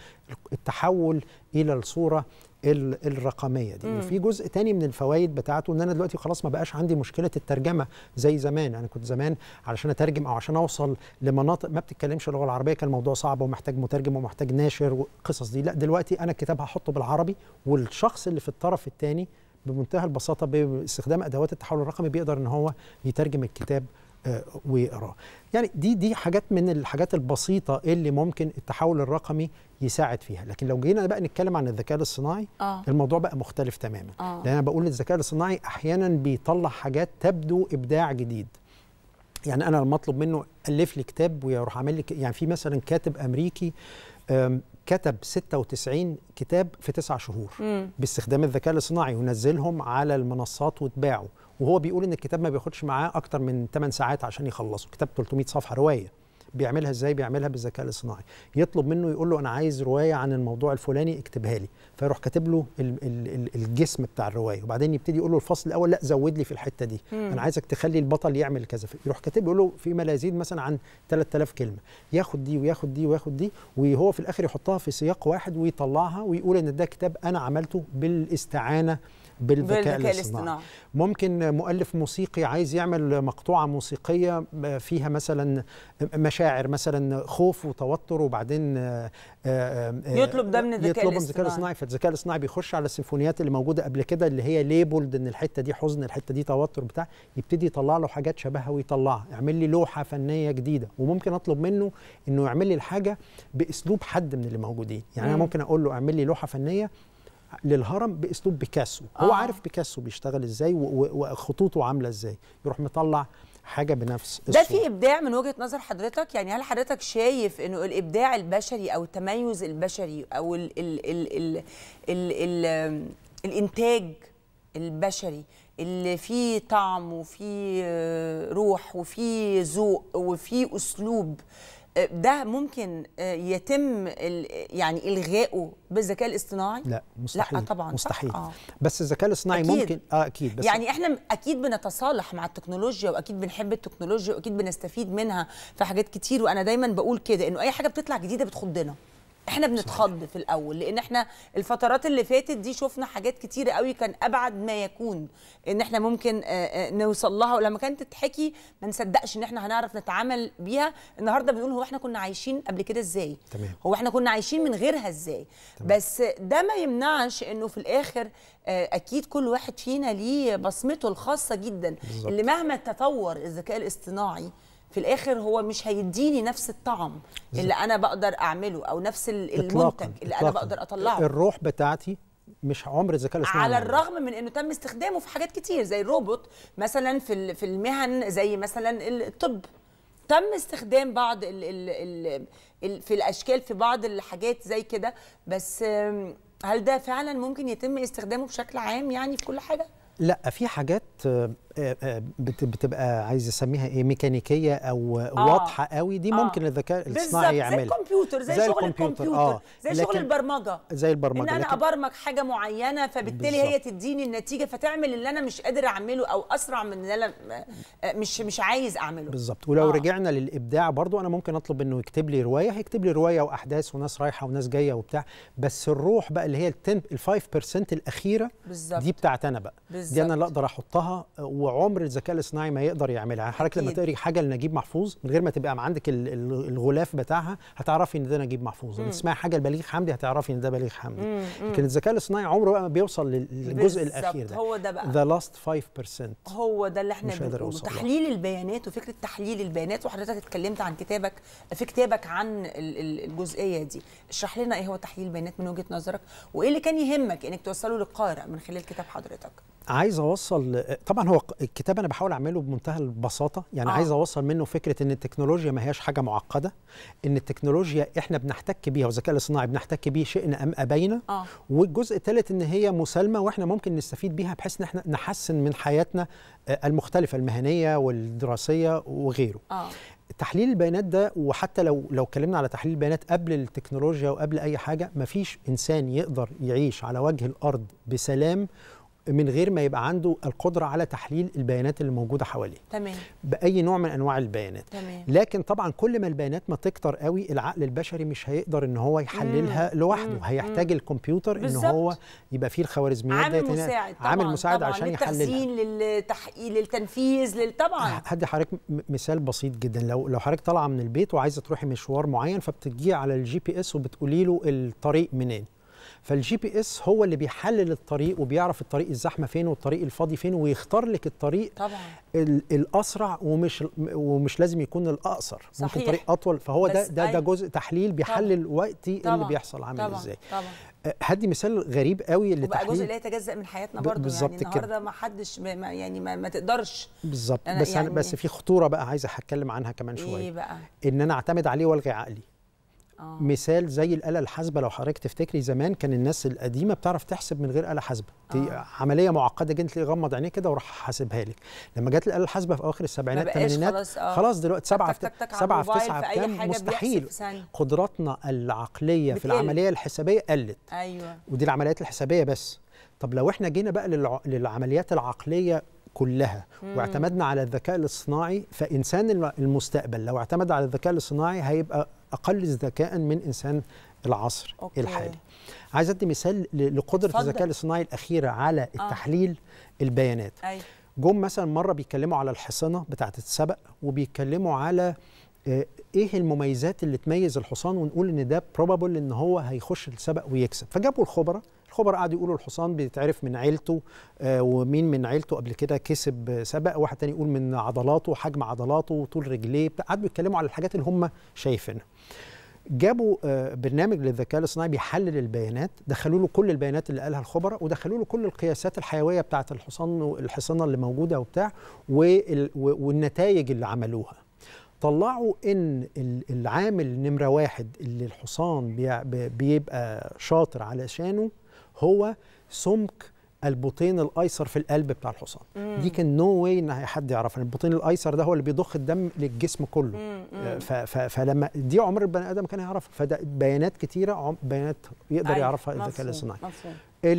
التحول الى الصوره ال- الرقميه دي مم. وفي جزء تاني من الفوائد بتاعته ان انا دلوقتي خلاص ما بقاش عندي مشكله الترجمه زي زمان انا كنت زمان علشان اترجم او عشان اوصل لمناطق ما بتتكلمش اللغه العربيه كان الموضوع صعب ومحتاج مترجم ومحتاج ناشر والقصص دي لا دلوقتي انا الكتاب هحطه بالعربي والشخص اللي في الطرف الثاني بمنتهى البساطه باستخدام ادوات التحول الرقمي بيقدر ان هو يترجم الكتاب آه، ويقراه يعني دي دي حاجات من الحاجات البسيطه اللي ممكن التحول الرقمي يساعد فيها لكن لو جينا بقى نتكلم عن الذكاء الاصطناعي اه الموضوع بقى مختلف تماما اه لان انا بقول الذكاء الاصطناعي احيانا بيطلع حاجات تبدو ابداع جديد يعني انا لما اطلب منه الف لي كتاب ويروح عامل لي ك- يعني في مثلا كاتب امريكي أم، كتب 96 كتاب في تسع شهور مم. باستخدام الذكاء الاصطناعي ونزلهم على المنصات واتباعوا وهو بيقول ان الكتاب ما بياخدش معاه اكتر من 8 ساعات عشان يخلصه كتاب 300 صفحه روايه بيعملها ازاي بيعملها بالذكاء الاصطناعي يطلب منه يقول له انا عايز روايه عن الموضوع الفلاني اكتبها لي فيروح كاتب له ال- ال- ال- الجسم بتاع الروايه وبعدين يبتدي يقول له الفصل الاول لا زود لي في الحته دي مم. انا عايزك تخلي البطل يعمل كذا يروح كاتب يقول له فيما لا يزيد مثلا عن 3000 كلمه ياخد دي وياخد دي وياخد دي وهو في الاخر يحطها في سياق واحد ويطلعها ويقول ان ده كتاب انا عملته بالاستعانه بالذكاء, بالذكاء الاصطناعي الاصطناعي ممكن مؤلف موسيقي عايز يعمل مقطوعة موسيقية فيها مثلا مشاعر مثلا خوف وتوتر وبعدين آه، آه، آه، يطلب ده من الذكاء يطلبه من الذكاء الاصطناعي. الاصطناعي فالذكاء الاصطناعي بيخش على السيمفونيات اللي موجودة قبل كده اللي هي ليبلد ان الحتة دي حزن الحتة دي توتر بتاع يبتدي يطلع له حاجات شبهها ويطلعها يعمل لي لوحة فنية جديدة وممكن اطلب منه انه يعمل لي الحاجة باسلوب حد من اللي موجودين يعني انا مم. ممكن اقول له اعمل لي لوحة فنية للهرم باسلوب بيكاسو هو آه. عارف بيكاسو بيشتغل ازاي و- و- وخطوطه عامله ازاي يروح مطلع حاجه بنفس ده الصورة. في ابداع من وجهه نظر حضرتك يعني هل حضرتك شايف انه الابداع البشري او التميز البشري او ال ال ال ال ال ال الانتاج البشري اللي فيه طعم وفيه آه، روح وفيه ذوق وفيه اسلوب آه، ده ممكن آه، يتم ال- يعني الغائه بالذكاء الاصطناعي لا مستحيل طبعاً، صح؟ مستحيل آه. بس الذكاء الاصطناعي أكيد. ممكن اه اكيد بس يعني احنا م- اكيد بنتصالح مع التكنولوجيا واكيد بنحب التكنولوجيا واكيد بنستفيد منها في حاجات كتير وانا دايما بقول كده انه اي حاجه بتطلع جديده بتخضنا احنا بنتخض في الاول لان احنا الفترات اللي فاتت دي شفنا حاجات كتيره قوي كان ابعد ما يكون ان احنا ممكن آه، آه، نوصل لها ولما كانت تتحكي ما نصدقش ان احنا هنعرف نتعامل بيها النهارده بنقول هو احنا كنا عايشين قبل كده ازاي تمام هو احنا كنا عايشين من غيرها ازاي بس ده ما يمنعش انه في الاخر آه، اكيد كل واحد فينا ليه بصمته الخاصه جدا بالظبط. اللي مهما تطور الذكاء الاصطناعي في الاخر هو مش هيديني نفس الطعم اللي انا بقدر اعمله او نفس ال- إطلاقاً، المنتج اللي انا إطلاقاً. بقدر اطلعه الروح بتاعتي مش عمر الذكاء الاصطناعي على ما يعملها. الرغم من انه تم استخدامه في حاجات كتير زي الروبوت مثلا في ال- في المهن زي مثلا الطب تم استخدام بعض ال ال ال ال في الاشكال في بعض الحاجات زي كده بس آم، هل ده فعلا ممكن يتم استخدامه بشكل عام يعني في كل حاجه لا في حاجات آه، آه، آه، بت- بتبقى عايز اسميها ايه ميكانيكيه او آه. واضحه قوي دي آه. ممكن الذكاء بالظبط الاصطناعي زي يعملها الكمبيوتر زي, زي شغل الكمبيوتر، الكمبيوتر آه. زي شغل لكن- البرمجه زي البرمجه ان انا لكن- ابرمج حاجه معينه فبالتالي هي بالظبط. تديني النتيجه فتعمل اللي انا مش قادر اعمله او اسرع من اللي انا آه، مش مش عايز اعمله بالظبط ولو آه. آه. رجعنا للابداع برضو انا ممكن اطلب انه يكتب لي روايه هيكتب لي روايه واحداث وناس رايحه وناس جايه وبتاع بس الروح بقى اللي هي ال 10 ال 5% الاخيره بالظبط دي بتاعت انا بقى بالظبط. دي انا اللي اقدر احطها و- وعمر الذكاء الاصطناعي ما يقدر يعملها يعني حضرتك لما أكيد. تقري حاجه لنجيب محفوظ من غير ما تبقى عندك ال- ال- الغلاف بتاعها هتعرفي ان ده نجيب محفوظ لما تسمعي حاجه لبليغ حمدي هتعرفي ان ده بليغ حمدي لكن الذكاء الاصطناعي عمره بقى ما بيوصل لل- للجزء بالظبط، الاخير ده هو ده بقى ذا لاست 5% هو ده اللي احنا مش قادر بنقوله أوصل له. تحليل البيانات وفكره تحليل البيانات وحضرتك اتكلمت عن كتابك في كتابك عن ال- ال- الجزئيه دي اشرح لنا ايه هو تحليل البيانات من وجهه نظرك وايه اللي كان يهمك انك توصله للقارئ من خلال كتاب حضرتك عايز اوصل طبعا هو الكتاب انا بحاول اعمله بمنتهى البساطه يعني آه. آه. عايز اوصل منه فكره ان التكنولوجيا ما هياش حاجه معقده ان التكنولوجيا احنا بنحتك بيها والذكاء الاصطناعي بنحتك بيه شئنا ام ابينا اه والجزء الثالث ان هي مسالمه واحنا ممكن نستفيد بيها بحيث ان احنا نحسن من حياتنا آه، المختلفه المهنيه والدراسيه وغيره اه تحليل البيانات ده وحتى لو لو اتكلمنا على تحليل البيانات قبل التكنولوجيا وقبل اي حاجه مفيش انسان يقدر يعيش على وجه الارض بسلام من غير ما يبقى عنده القدره على تحليل البيانات اللي موجوده حواليه تمام باي نوع من انواع البيانات تمام لكن طبعا كل ما البيانات ما تكتر قوي العقل البشري مش هيقدر ان هو يحللها لوحده مم. هيحتاج الكمبيوتر ان بالظبط. هو يبقى فيه الخوارزميات عامل ديت هنا. مساعد طبعا عامل مساعد طبعا عشان يحللها للتخزين للتحقيق للتنفيذ لل... طبعا هدي حضرتك م- مثال بسيط جدا لو لو حضرتك طالعه من البيت وعايزه تروحي مشوار معين فبتجي على الجي بي اس وبتقولي له الطريق منين فالجي بي اس هو اللي بيحلل الطريق وبيعرف الطريق الزحمه فين والطريق الفاضي فين ويختار لك الطريق طبعا ال- الاسرع ومش ومش لازم يكون الاقصر صحيح. ممكن طريق اطول فهو ده بس ده, ده أيوة. جزء تحليل بيحلل وقتي طبعا اللي بيحصل عامل طبعا ازاي طبعا أه، هدي مثال غريب قوي وبقى جزء لتحليل لا يتجزأ من حياتنا ب- برضه بالظبط يعني كده. النهارده ما حدش ما ما- يعني ما, ما تقدرش بالظبط أنا بس يعني- يعني بس في خطوره بقى عايزه هتكلم عنها كمان ايه شويه بقى ان انا اعتمد عليه والغي عقلي اه مثال زي الآلة الحاسبة لو حضرتك تفتكري زمان كان الناس القديمة بتعرف تحسب من غير آلة حاسبة دي آه. عملية معقدة جدا تلاقيه غمض عينيه كده وراح حاسبها لك لما جت الآلة الحاسبة في أواخر السبعينات بقاش الثمانينات خلاص، آه. خلاص دلوقتي سبعة تك- تك- في تك على سبعة في الموبايل تسعة في أي بكام حاجة بيحسب مستحيل في ثانية. قدراتنا العقلية في بتقل. العملية الحسابية قلت ايوه ودي العمليات الحسابيه بس طب لو احنا جينا بقى للع... للعمليات العقليه كلها واعتمدنا على الذكاء الاصطناعي فانسان الم- المستقبل لو اعتمد على الذكاء الاصطناعي هيبقى اقل ذكاء من انسان العصر أوكي. الحالي عايز ادي مثال ل- لقدره اتفضل. الذكاء الاصطناعي الاخيره على التحليل البيانات ايوه جم مثلا مره بيتكلموا على الحصانه بتاعه السبق وبيتكلموا على آه، ايه المميزات اللي تميز الحصان ونقول ان ده بروبابل ان هو هيخش السبق ويكسب فجابوا الخبراء الخبراء قعدوا يقولوا الحصان بيتعرف من عيلته آه، ومين من عيلته قبل كده كسب آه، سبق واحد تاني يقول من عضلاته حجم عضلاته وطول رجليه بتاع- قعدوا يتكلموا على الحاجات اللي هم شايفينها جابوا آه، برنامج للذكاء الاصطناعي بيحلل البيانات دخلوا له كل البيانات اللي قالها الخبراء ودخلوا له كل القياسات الحيويه بتاعه الحصان والحصانه اللي موجوده وبتاع وال- و- والنتائج اللي عملوها طلعوا ان ال- العامل نمره واحد اللي الحصان بيع- ب- بيبقى شاطر علشانه هو سمك البطين الايسر في القلب بتاع الحصان دي كان نو واي ان حد يعرفها البطين الايسر ده هو اللي بيضخ الدم للجسم كله ف- ف- فلما دي عمر البني ادم كان يعرفها فده بيانات كتيره عم- بيانات يقدر أيوة، يعرفها مفهوم، الذكاء الاصطناعي مفهوم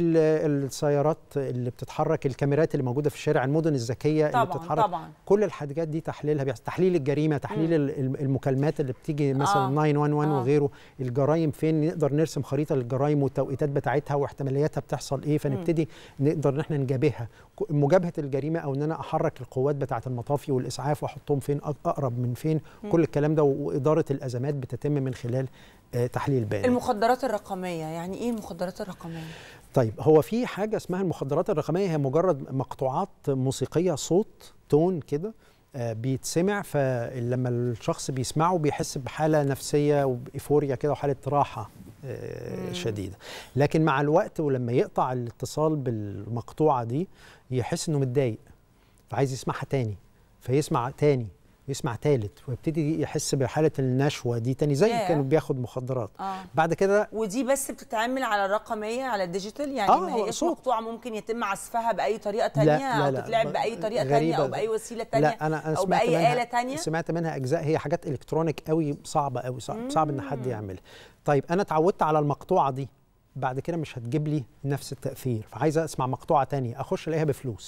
ال- السيارات اللي بتتحرك الكاميرات اللي موجوده في الشارع المدن الذكيه اللي طبعاً، بتتحرك طبعاً. كل الحاجات دي تحليلها بيحصل تحليل الجريمه تحليل ال- ال- المكالمات اللي بتيجي مثلا آه. 911 آه. وغيره الجرائم فين نقدر نرسم خريطه للجرائم والتوقيتات بتاعتها واحتمالياتها بتحصل ايه فنبتدي نقدر ان احنا نجابهها ك- مجابهه الجريمه او ان انا احرك القوات بتاعه المطافي والاسعاف واحطهم فين أق- اقرب من فين كل الكلام ده واداره الازمات بتتم من خلال آه، تحليل البيانات المخدرات الرقميه يعني ايه المخدرات الرقميه طيب هو في حاجه اسمها المخدرات الرقميه هي مجرد مقطوعات موسيقيه صوت تون كده آه، بيتسمع فلما الشخص بيسمعه بيحس بحاله نفسيه وبايفوريا كده وحاله راحه آه، شديده لكن مع الوقت ولما يقطع الاتصال بالمقطوعه دي يحس انه متضايق فعايز يسمعها تاني فيسمع تاني يسمع تالت ويبتدي يحس بحاله النشوه دي تاني زي ياه. كان بياخد مخدرات اه بعد كده ودي بس بتتعمل على الرقميه على الديجيتال يعني آه، ما هياش صوت. مقطوعه ممكن يتم عزفها باي طريقه تانية لا، او لا، تتلعب ب- باي طريقه غريبة. تانية او باي وسيله تانية لا انا انا او سمعت باي منها اله تانية سمعت منها اجزاء هي حاجات الكترونيك قوي صعبه قوي صعب, صعب ان حد يعملها طيب انا اتعودت على المقطوعه دي بعد كده مش هتجيب لي نفس التاثير فعايز اسمع مقطوعه تانية اخش الاقيها بفلوس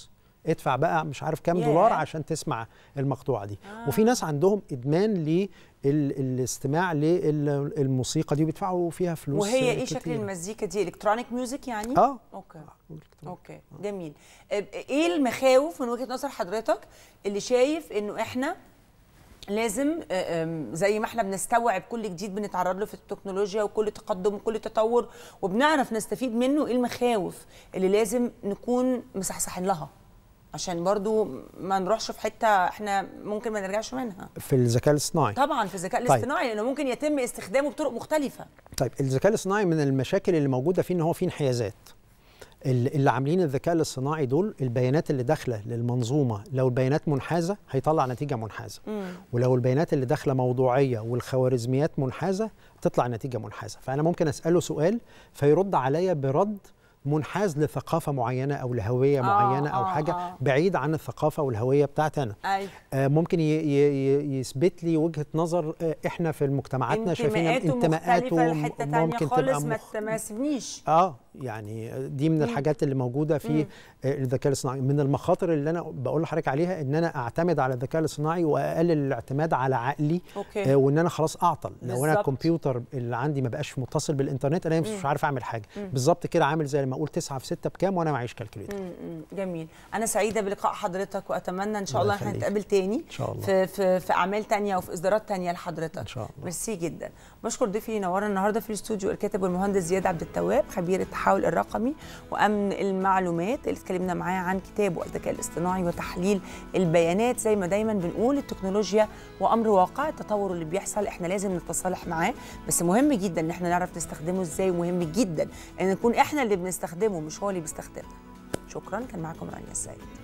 ادفع بقى مش عارف كام ياه. دولار عشان تسمع المقطوعه دي آه. وفي ناس عندهم ادمان للاستماع للموسيقى دي وبيدفعوا فيها فلوس وهي آه، ايه شكل كتير. المزيكا دي الكترونيك ميوزك يعني اه اوكي اوكي جميل آه، ايه المخاوف من وجهه نظر حضرتك اللي شايف انه احنا لازم آه، آم، زي ما احنا بنستوعب كل جديد بنتعرض له في التكنولوجيا وكل تقدم وكل تطور وبنعرف نستفيد منه ايه المخاوف اللي لازم نكون مصحصحين لها عشان برضو ما نروحش في حته احنا ممكن ما نرجعش منها في الذكاء الاصطناعي طبعا في الذكاء طيب. الاصطناعي لانه ممكن يتم استخدامه بطرق مختلفه طيب الذكاء الاصطناعي من المشاكل اللي موجوده فيه ان هو فيه انحيازات ال- اللي عاملين الذكاء الاصطناعي دول البيانات اللي داخله للمنظومه لو البيانات منحازه هيطلع نتيجه منحازه ولو البيانات اللي داخله موضوعيه والخوارزميات منحازه تطلع نتيجه منحازه فانا ممكن اساله سؤال فيرد عليا برد منحاز لثقافه معينه او لهويه آه، معينه او آه، حاجه آه. بعيد عن الثقافه والهويه بتاعتي انا ايوه آه، ممكن ي- ي- ي- يثبت لي وجهه نظر آه، احنا في مجتمعاتنا شايفين انتماءاته مختلفه لحته تانية ممكن خالص تبقى ما مخ... ما سيبنيش اه يعني دي من الحاجات اللي موجوده في آه، الذكاء الاصطناعي من المخاطر اللي انا بقول لحضرتك عليها ان انا اعتمد على الذكاء الاصطناعي واقلل الاعتماد على عقلي اوكي آه، وان انا خلاص اعطل لو انا بالظبط. الكمبيوتر اللي عندي ما بقاش متصل بالانترنت انا مش عارف اعمل حاجه بالظبط كده عامل زي لما اقول 9 في 6 بكام وانا معيش كالكوليتر مم، جميل انا سعيده بلقاء حضرتك واتمنى ان شاء الله الله احنا يخليك. نتقابل تاني ان شاء الله في في في اعمال تانية وفي اصدارات تانية لحضرتك ان شاء الله ميرسي جدا بشكر ضيفي اللي نورنا النهارده في الاستوديو الكاتب والمهندس زياد عبد التواب خبير التحول الرقمي وامن المعلومات اللي اتكلمنا معاه عن كتابه الذكاء الاصطناعي وتحليل البيانات زي ما دايما بنقول التكنولوجيا وامر واقع التطور اللي بيحصل احنا لازم نتصالح معاه بس مهم جدا ان احنا نعرف نستخدمه ازاي ومهم جدا ان نكون احنا اللي بنستخدمه مش هو اللي بيستخدمنا شكرا كان معكم رانيا السيد